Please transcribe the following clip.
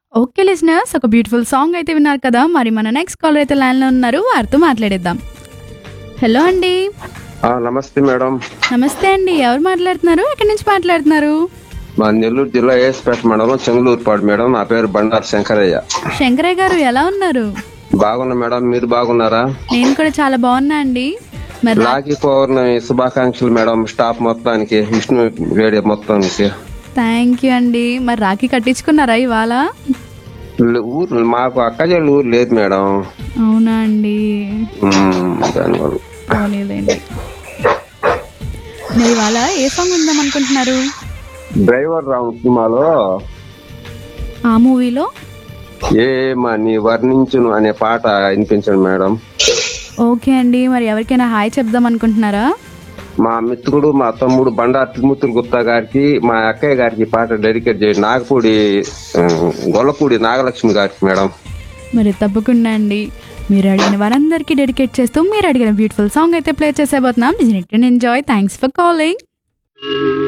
okay listeners ఒక beautiful song అయితే విన్నారు కదా మరి మన నెక్స్ట్ కాలర్ అయితే లైన్లో ఉన్నారు వారితో మాట్లాడేద్దాం హలో అండి ఆ, నమస్తే మేడం నమస్తే అండి ఎవరు మాట్లాడుతున్నారు ఎక్కడి నుంచి మాట్లాడుతున్నారు మా నెల్లూరు జిల్లా ఏఎస్పేట మండలం చెంగులూరుపాడు మేడం నా పేరు బండారు శంకరయ్య శంకరయ్య గారు ఎలా ఉన్నారు బాగున్నా మేడం మీరు బాగున్నారా నేను కూడా చాలా బాగున్నా అండి మరి రా- రాఖీ పౌర్ణమి శుభాకాంక్షలు మేడం స్టాఫ్ మొత్తానికి విష్ణు రేడియో మొత్తానికి థ్యాంక్ యూ అండి మరి రాఖీ కట్టించుకున్నారా ఇవాళ ఊ- ఊరు మాకు అక్కజల్లు ఊరు లేదు మేడం అవునా అండి ఉమ్, దానివల్ల పోనీలేండి మీరు ఇవాళ ఏ సాంగ్ ఉందాం అనుకుంటున్నారు డ్రైవర్ రామ్ సినిమాలో ఆ మూవీలో ఏమని వర్ణించును అనే పాట వినిపించండి మేడం ఓకే అండి మరి ఎవరికైనా హాయ్ చెప్దాం అనుకుంటున్నారా మా మిత్రుడు మా తమ్ముడు బండారు తిరుమూర్తులు గుప్తా గారికి మా అక్కయ్య గారికి ఈ పాట డెడికేట్ చేయండి నాగపూడి ఆ, గొల్లపూడి నాగలక్ష్మి గారికి మేడం మరి తప్పకుండా అండి మీరు అడిగిన వారందరికీ డెడికేట్ చేస్తూ మీరు అడిగిన బ్యూటిఫుల్ సాంగ్ అయితే ప్లే చేసేబోతున్నాం ఎంజాయ్ థ్యాంక్స్ ఫర్ కాలింగ్